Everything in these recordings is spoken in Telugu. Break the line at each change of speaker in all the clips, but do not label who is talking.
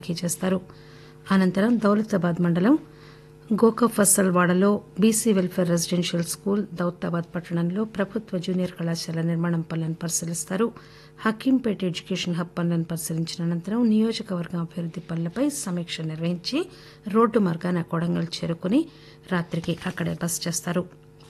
తనిఖీ చేస్తారు అనంతరం దౌలతాబాద్ మండలం గోకఫసల్వాడలో BC welfare residential school Daulatabad పట్టణంలో ప్రభుత్వ జూనియర్ కళాశాల నిర్మాణం పనులను పరిశీలిస్తారు హకీంపేట ఎడ్యుకేషన్ హబ్ పనులను పరిశీలించిన అనంతరం నియోజకవర్గం అభివృద్ది పనులపై సమీక్ష నిర్వహించి రోడ్డు మార్గాన కొడంగల్ చేరుకుని రాత్రికి అక్కడే బస చేస్తారు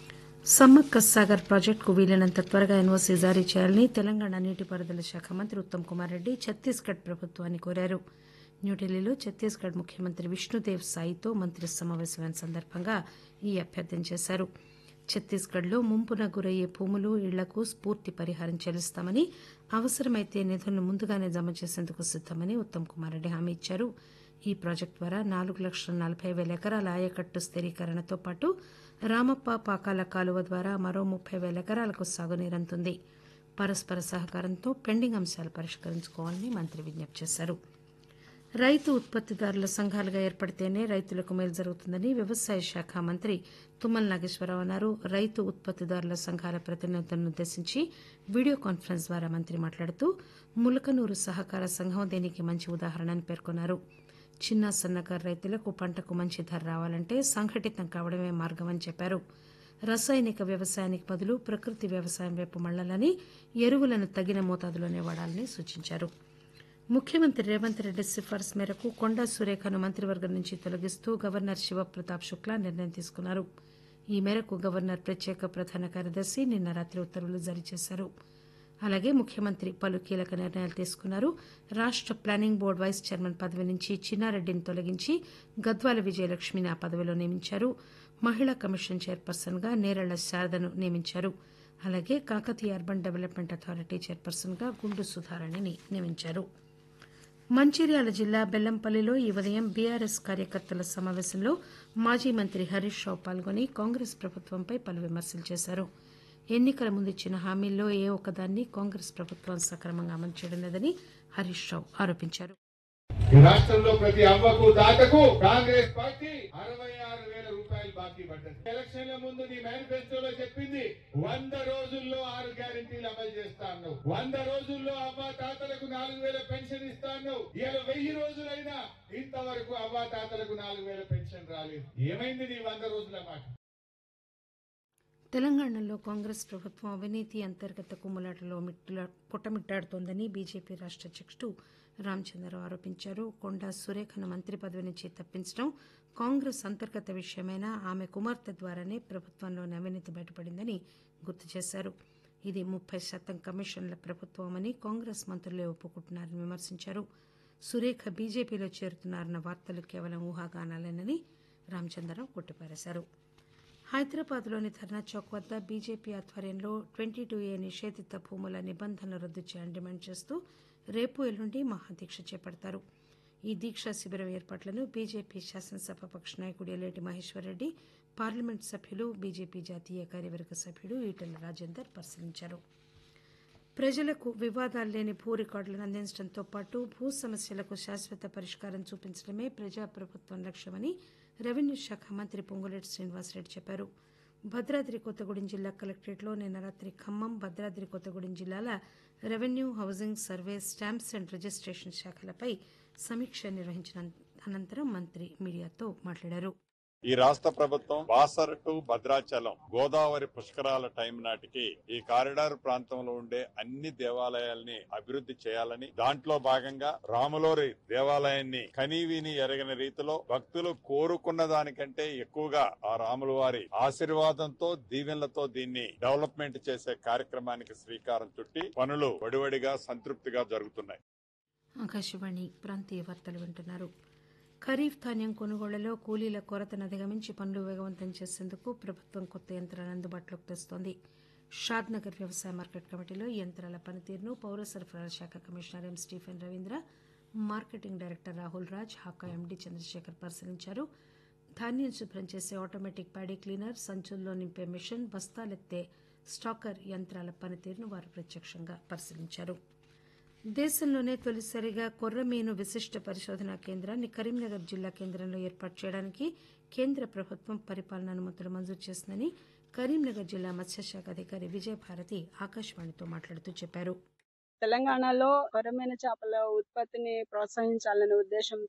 సమ్మక్క సాగర్ ప్రాజెక్టుకు వీలైనంత త్వరగా ఎన్ఓసీ జారీ చేయాలని తెలంగాణ నీటిపారుదల శాఖ మంత్రి ఉత్తమ్ కుమార్ రెడ్డి ఛత్తీస్గఢ్ ప్రభుత్వాన్ని కోరారు న్యూఢిల్లీలో ఛత్తీస్గఢ్ ముఖ్యమంత్రి విష్ణుదేవ్ సాయితో మంత్రి సమావేశమైన సందర్భంగా ఈ అభ్యర్థన చేశారు ఛత్తీస్గఢ్లో ముంపున గురయ్యే భూములు ఇళ్లకు స్పూర్తి పరిహారం చెల్లిస్తామని అవసరమైతే నిధులను ముందుగానే జమ చేసేందుకు సిద్దమని ఉత్తమ్ కుమార్ రెడ్డి హామీ ఇచ్చారు ఈ ప్రాజెక్టు ద్వారా నాలుగు లక్షల నలభై పేల ఎకరాల ఆయకట్టు స్థిరీకరణతో పాటు రామప్ప పాకాల కాలువ ద్వారా మరో ముప్పై పేల ఎకరాలకు సాగునీరు అందుతుంది పరస్పర సహకారంతో పెండింగ్ అంశాలు పరిష్కరించుకోవాలని మంత్రి విజ్ఞప్తి చేశారు రైతు ఉత్పత్తిదారుల సంఘాలుగా ఏర్పడితేనే రైతులకు మేలు జరుగుతుందని వ్యవసాయ శాఖ మంత్రి తుమ్మల నాగేశ్వరరావు అన్నారు రైతు ఉత్పత్తిదారుల సంఘాల ప్రతినిధులను ఉద్దేశించి వీడియో కాన్ఫరెన్స్ ద్వారా మంత్రి మాట్లాడుతూ ములకనూరు సహకార సంఘం దీనికి మంచి ఉదాహరణని పేర్కొన్నారు చిన్న సన్నకారు రైతులకు పంటకు మంచి ధర రావాలంటే సంఘటితం కావడమే మార్గమని చెప్పారు రసాయనిక వ్యవసాయానికి బదులు ప్రకృతి వ్యవసాయం వైపు మళ్లాలని ఎరువులను తగిన మోతాదులోనే వాడాలని సూచించారు ముఖ్యమంత్రి రేవంత్ రెడ్డి సిఫార్సు మేరకు కొండా సురేఖను మంత్రివర్గం నుంచి తొలగిస్తూ గవర్నర్ శివప్రతాప్ శుక్లా నిర్ణయం తీసుకున్నారు ఈ మేరకు గవర్నర్ ప్రత్యేక ప్రధాన కార్యదర్శి నిన్న రాత్రి ఉత్తర్వులు జారీ చేశారు అలాగే ముఖ్యమంత్రి పలు కీలక నిర్ణయాలు తీసుకున్నారు రాష్ట ప్లానింగ్ బోర్డు వైస్ చైర్మన్ పదవి నుంచి చిన్నారెడ్డిని తొలగించి గద్వాల విజయలక్ష్మిని ఆ పదవిలో నియమించారు మహిళా కమిషన్ చైర్పర్సన్ గా నేరళ్ల శారదను నియమించారు అలాగే Kakatiya urban development authority chairperson గా గుండు సుధారాణిని నియమించారు మంచిర్యాల జిల్లా బెల్లంపల్లిలో ఈ ఉదయం బీఆర్ఎస్ కార్యకర్తల సమావేశంలో మాజీ మంత్రి హరీష్ రావు పాల్గొని కాంగ్రెస్ ప్రభుత్వంపై పలు విమర్శలు చేశారు ఎన్నికల ముందు ఇచ్చిన హామీల్లో ఏ ఒక్కదాన్ని కాంగ్రెస్ ప్రభుత్వం సక్రమంగా అమలు చేయడం లేదని హరీష్ రావు ఆరోపించారు
ఈ రాష్ట్రంలో ప్రతి అవ్వకు దాతకు కాంగ్రెస్ పార్టీ అరవై ఆరు వేల రూపాయలు బాకీ పడ్డది ఎలక్షన్ల ముందు నీ మేనిఫెస్టోలో చెప్పింది వంద రోజుల్లో ఆరు గ్యారెంటీలు అమలు చేస్తాను వంద రోజుల్లో అవ్వ తాతలకు నాలుగు వేల పెన్షన్ ఇస్తాను ఇలా వెయ్యి రోజులైనా ఇంతవరకు అవ్వ తాతలకు నాలుగు వేల పెన్షన్ రాలేదు ఏమైంది నీ వంద రోజుల మాట
తెలంగాణలో కాంగ్రెస్ ప్రభుత్వం అవినీతి అంతర్గత కుమ్ములాటలో మిట్టులా పుట్టమిట్టాడుతోందని బీజేపీ రాష్ట అధ్యక్షుడు రామచంద్రరావు ఆరోపించారు కొండా సురేఖను మంత్రి పదవి నుంచి తప్పించడం కాంగ్రెస్ అంతర్గత విషయమైనా ఆమె కుమార్తె ద్వారానే ప్రభుత్వంలోని అవినీతి బయటపడిందని గుర్తు చేశారు ఇది ముప్పై శాతం కమిషన్ల ప్రభుత్వమని కాంగ్రెస్ మంత్రులే ఒప్పుకుంటున్నారని విమర్శించారు సురేఖ బీజేపీలో చేరుతున్నారన్న వార్తలు కేవలం ఊహాగానాలేనని రామచంద్రరావు కొట్టిపారేశారు హైదరాబాద్లోని ధర్నా చౌక్ వద్ద బీజేపీ ఆధ్వర్యంలో ట్వంటీ టూ ఏ నిషేధిత భూముల నిబంధనలు రద్దు చేయాలని డిమాండ్ చేస్తూ రేపు ఎల్లుండి మహాదీక్ష చేపడతారు ఈ దీక్షా శిబిరం ఏర్పాట్లను బీజేపీ శాసనసభాపక్ష నాయకుడు ఎల్లేటి మహేశ్వరరెడ్డి పార్లమెంట్ సభ్యులు బీజేపీ జాతీయ కార్యవర్గ సభ్యుడు ఈటెల రాజేందర్ పరిశీలించారు ప్రజలకు వివాదాలు లేని భూ రికార్డులను అందించడంతో పాటు భూ సమస్యలకు శాశ్వత పరిష్కారం చూపించడమే ప్రజాప్రభుత్వం లక్ష్యమని రెవెన్యూ శాఖ మంత్రి పొంగులేటి శ్రీనివాసరెడ్డి చెప్పారు భద్రాద్రి కొత్తగూడెం జిల్లా కలెక్టరేట్లో నిన్న రాత్రి ఖమ్మం భద్రాద్రి కొత్తగూడెం జిల్లాల revenue housing survey stamps and registration శాఖలపై సమీక్ష నిర్వహించిన అనంతరం మంత్రి మీడియాతో మాట్లాడారు
ఈ రాష్ట్ర ప్రభుత్వం బాసర్ టు భద్రాచలం గోదావరి పుష్కరాల టైం నాటికి ఈ కారిడార్ ప్రాంతంలో ఉండే అన్ని దేవాలయాల్ని అభివృద్ధి చేయాలని దాంట్లో భాగంగా రాములోరి దేవాలయాన్ని కనీవిని ఎరగని రీతిలో భక్తులు కోరుకున్న దానికంటే ఎక్కువగా ఆ రాముల వారి ఆశీర్వాదంతో దీవెనలతో దీన్ని డెవలప్మెంట్ చేసే కార్యక్రమానికి శ్రీకారం చుట్టి పనులు వడివడిగా సంతృప్తిగా జరుగుతున్నాయి
ఆకాశవాణి ప్రాంతీయ వార్తలు వింటున్నారు ఖరీఫ్ ధాన్యం కొనుగోళ్లలో కూలీల కొరతను అధిగమించి పనులు వేగవంతం చేసేందుకు ప్రభుత్వం కొత్త యంత్రాలను అందుబాటులోకి తెస్తోంది షాద్నగర్ వ్యవసాయ మార్కెట్ కమిటీలో ఈ యంత్రాల పనితీరును పౌర సరఫరాల శాఖ commissioner M Stephen Ravindra marketing director Rahul Raj HACA MD Chandrashekar పరిశీలించారు ధాన్యం శుభ్రం చేసే ఆటోమేటిక్ ప్యాడీ క్లీనర్ సంచుల్లో నింపే మిషన్ బస్తాలెత్తే స్టాకర్ యంత్రాల పనితీరును వారు ప్రత్యక్షంగా పరిశీలించారు దేశంలోనే తొలిసారిగా కొర్రమీను విశిష్ట పరిశోధనా కేంద్రాన్ని కరీంనగర్ జిల్లా కేంద్రంలో ఏర్పాటు చేయడానికి కేంద్ర ప్రభుత్వం పరిపాలన అనుమతులు మంజూరు చేసిందని కరీంనగర్ జిల్లా మత్స్యశాఖ అధికారి విజయభారతి ఆకాశవాణితో మాట్లాడుతూ చెప్పారు
తెలంగాణలో కొరమైన చేపల ఉత్పత్తిని ప్రోత్సహించాలనే ఉద్దేశం